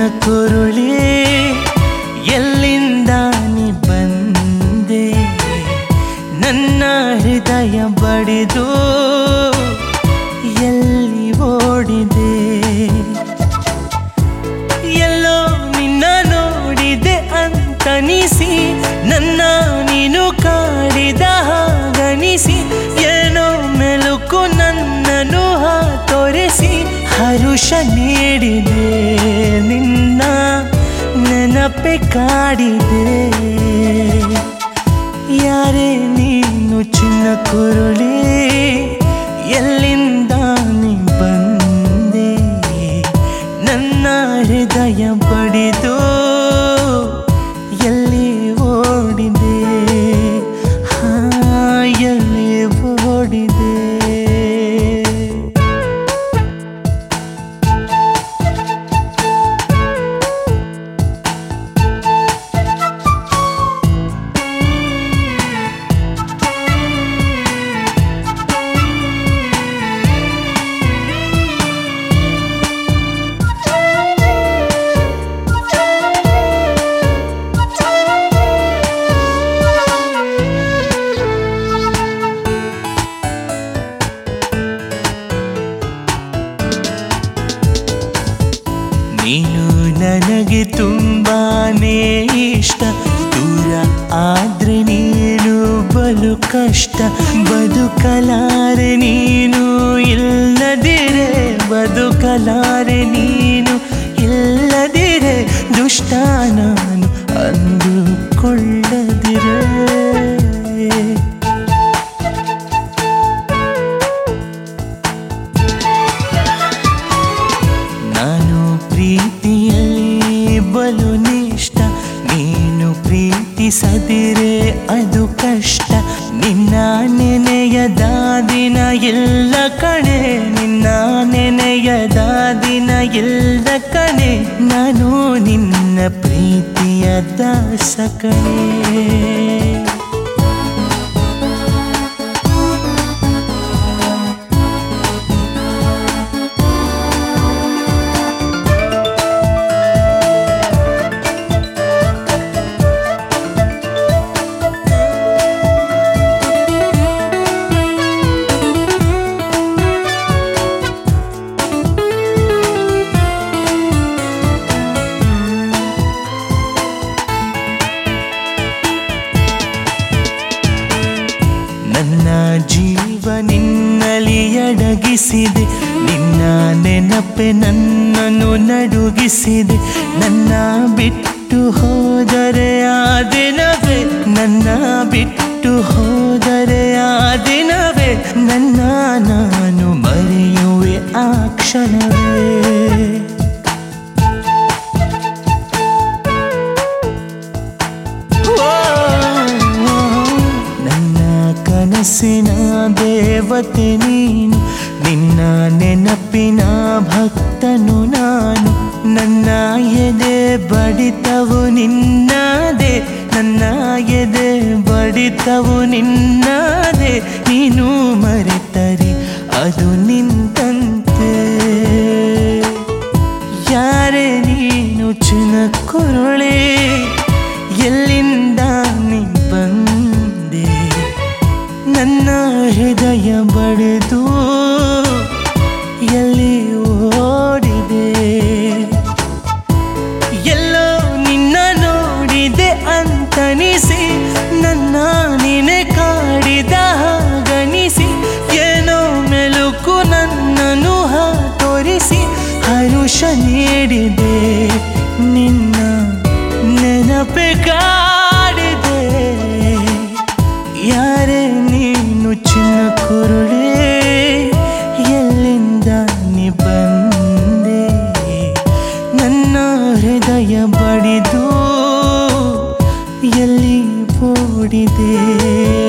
ಕುರುಳಿ ಎಲ್ಲಿಂದ ನೀ ಬಂದೆ ನನ್ನ ಹೃದಯ ಬಡಿದು ಎಲ್ಲಿ ಓಡಿದೆ ಎಲ್ಲೋ ನಿನ್ನ ನೋಡಿದೆ ಅಂತನಿಸಿ ನನ್ನ ನೀನು ಕಾಡಿದ ಹಾಗನಿಸಿ ಏನೋ ಮೆಲುಕು ನನ್ನನ್ನು ತೋರಿಸಿ ಹರುಷ ನೀಡಿದೆ ನಿನ್ನ ನೆನಪೆ ಕಾಡಿದೆ ಯಾರೇ ನೀನು ಚಿನ್ನ ಕುರುಳಿ ಎಲ್ಲಿಂದ ನೀ ಬಂದೆ ನನ್ನ ಹೃದಯ ಬಡಿದು ಎಲ್ಲಿ ಓಡಿದೆ ಹಾ ಎಲ್ಲಿ ಓಡಿದೆ ನೀನು ನನಗೆ ತುಂಬಾನೇ ಇಷ್ಟ ದೂರ ಆದ್ರೆ ನೀನು ಬಲು ಕಷ್ಟ ಬದುಕಲಾರೆ ನೀನು ಇಲ್ಲದಿರೆ ಬದುಕಲಾರೆ ನೀನು ಇಲ್ಲದಿರೆ ದುಷ್ಟ ನಾನು ಅಂದುಕೊಳ್ಳದಿರೆ ನಾನು ಪ್ರೀತಿಯಲ್ಲಿ ಬಲು ನಿಷ್ಠ ನೀನು ಪ್ರೀತಿಸದಿರೆ ಅದು ಕಷ್ಟ ನಿನ್ನ ನೆನೆಯದ ದಿನ ಇಲ್ಲ ಕಣೆ ನಿನ್ನ ನೆನೆಯದ ದಿನ ಇಲ್ಲ ಕಣೆ ನಾನು ನಿನ್ನ ಪ್ರೀತಿಯ ದಾಸ ಕಣೆ ನನ್ನ ಜೀವ ನಿನ್ನಲಿ ಅಡಗಿಸಿದೆ ನಿನ್ನ ನೆನಪೆ ನನ್ನನ್ನು ನಡುಗಿಸಿದೆ ನನ್ನ ಬಿಟ್ಟು ಹೋದರೆ ಆ ದಿನವೇ ನನ್ನ ಬಿಟ್ಟು ಹೋದರೆ ಆ ದಿನವೇ ನನ್ನ ನಾನು ಮರೆಯುವೆ ಆ ಕ್ಷಣವೇ ನನ್ನ ಕನಸಿನ ದೇವತೆ ನೀನು ನಿನ್ನ ನೆನಪಿನ ಭಕ್ತನು ನಾನು ನನ್ನ ಎದೆ ಬಡಿತವು ನಿನ್ನದೇ ನನ್ನ ಎದೆ ಬಡಿತವು ನಿನ್ನದೇ ನೀನು ಮರೆತರೆ ಅದು ನಿಂತಂತೆ ಯಾರೇ ನೀನು ಚಿನ್ನ ಕುರುಳೆ ಎಲ್ಲಿಂದ ನೀ ಬಂದೆ ನನ್ನ ಹೃದಯ ಬಡಿದು ಎಲ್ಲಿ ಓಡಿದೆ ಎಲ್ಲೋ ನಿನ್ನ ನೋಡಿದೆ ಅಂತನಿಸಿ ನನ್ನ ನೀನೆ ಕಾಡಿದ ಹಾಗನಿಸಿ ಏನೋ ಮೆಲುಕು ನನ್ನನ್ನು ತೋರಿಸಿ ಹರುಷ ನೀಡಿದೆ ನಿನ್ನ ನೆನಪೆ ಕಾಡಿದೆ ಯಾರೇ ನೀನು ಚಿನ್ನ ಕುರುಳೆ ಎಲ್ಲಿಂದ ನೀ ಬಂದೆ ನನ್ನ ಹೃದಯ ಬಡಿದು ಎಲ್ಲಿ ಓಡಿದೆ